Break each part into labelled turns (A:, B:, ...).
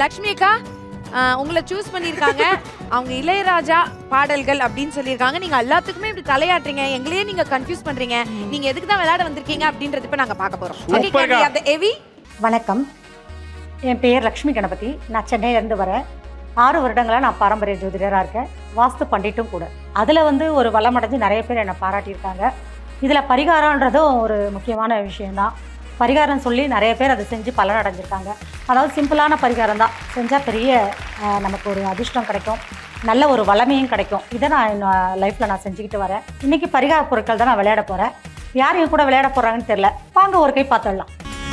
A: லக்ஷ்மி அக்கா ஆஹ் உங்களை சூஸ் பண்ணியிருக்காங்க அவங்க இளையராஜா பாடல்கள் அப்படின்னு சொல்லியிருக்காங்க நீங்க எல்லாத்துக்குமே இப்படி தலையாட்டுறீங்க எங்களையே நீங்க கன்ஃபியூஸ் பண்றீங்க நீங்க எதுக்கு தான் விளையாட வந்திருக்கீங்க அப்படின்றது இப்ப நாங்க பார்க்க போறோம் Okay, can we have the எவி
B: வணக்கம் என் பெயர் லக்ஷ்மி கணபதி நான் சென்னையிலேருந்து வரேன் ஆறு வருடங்களாக நான் பாரம்பரிய ஜோதிடராக இருக்கேன் வாஸ்து பண்டிட்டும் கூட அதில் வந்து ஒரு வளமடைஞ்சு நிறைய பேர் என்னை பாராட்டியிருக்காங்க இதில் பரிகாரன்றதும் ஒரு முக்கியமான விஷயம்தான் பரிகாரம் சொல்லி நிறைய பேர் அதை செஞ்சு பலன் அடைஞ்சிருக்காங்க அதாவது சிம்பிளான பரிகாரம் தான் செஞ்சால் பெரிய ஆஹ், நமக்கு ஒரு அதிர்ஷ்டம் கிடைக்கும் நல்ல ஒரு வளமையும் கிடைக்கும் இதை நான் என் லைஃப்பில் நான் செஞ்சுக்கிட்டு வரேன் இன்றைக்கி பரிகார பொருட்கள் தான் நான் விளையாட போகிறேன் யார் என் கூட விளையாட போகிறாங்கன்னு தெரில வாங்க ஒரு கை பார்த்துடலாம்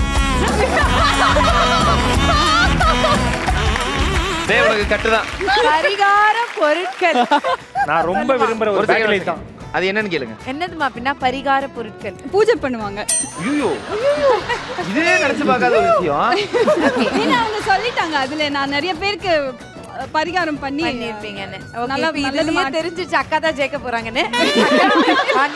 C: டேய் உனக்கு கட்டுதான்
A: பரிகார பொருட்கள்
D: நான் ரொம்ப விரும்புற ஒரு
C: ஒரு second,
D: பேக்கலை
C: ஒரு second. அது என்னன்னு கேளுங்க
A: என்னதுமா அப்படின்னா பரிகார பொருட்கள்
E: பூஜை பண்ணுவாங்க
C: ஐயோ இதே நினைச்சு பார்க்காத ஒரு விஷயம்
E: ஏன்னா அவங்க சொல்லிட்டாங்க அதுல நான் நிறைய பேருக்கு அஹ், பரிகாரம் பண்ணி
A: பண்ணிருப்பீங்கன்னு
E: நல்லா
A: நல்லா
E: நல்லது
A: இதுலயே
E: மாத்தி-
A: தெரிஞ்சிச்சு அக்கா தான் ஜெயிக்க போறாங்கன்னு வாங்க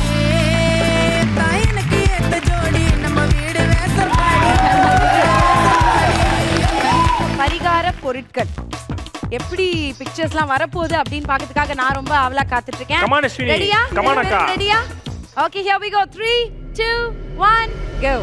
A: பரிகார பொருட்கள் எப்படி பிக்சர்ஸ்லாம் வரப்போகுது அப்படின்னு பார்க்கறதுக்காக நான் ரொம்ப அவலா காத்துட்டு இருக்கேன்
D: Come on, அஸ்வினி.
A: ரெடியா
D: Come on, அக்கா.
A: ரெடியா okay here we go 3 2 1 go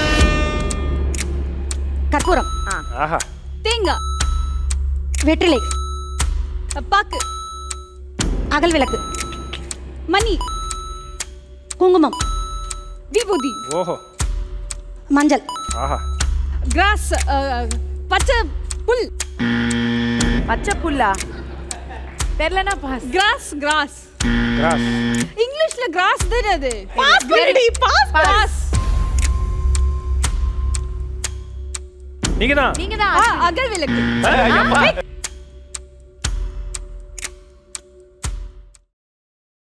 B: கற்பூரம்
D: ஆஹா
E: தேங்காய்
B: வெற்றிலை
E: அஹ், பாக்கு
B: அகல் விளக்கு
E: மணி
B: குங்குமம்
E: விபூதி
D: ஓஹோ
B: மஞ்சள்
D: ஆஹா
E: கிராஸ் பச்சை புல்
A: பச்சை புல்லா தெரியலனா பாஸ்
E: கிராஸ் கிராஸ்
D: கிராஸ்
E: இங்கிலீஷ்ல கிராஸ் தானே அது பாஸ் பண்ணுடி பாஸ் பாஸ்
D: நீங்க தான்
A: நீங்க தான்
E: அகல் விளக்கு
C: ஐயப்பா.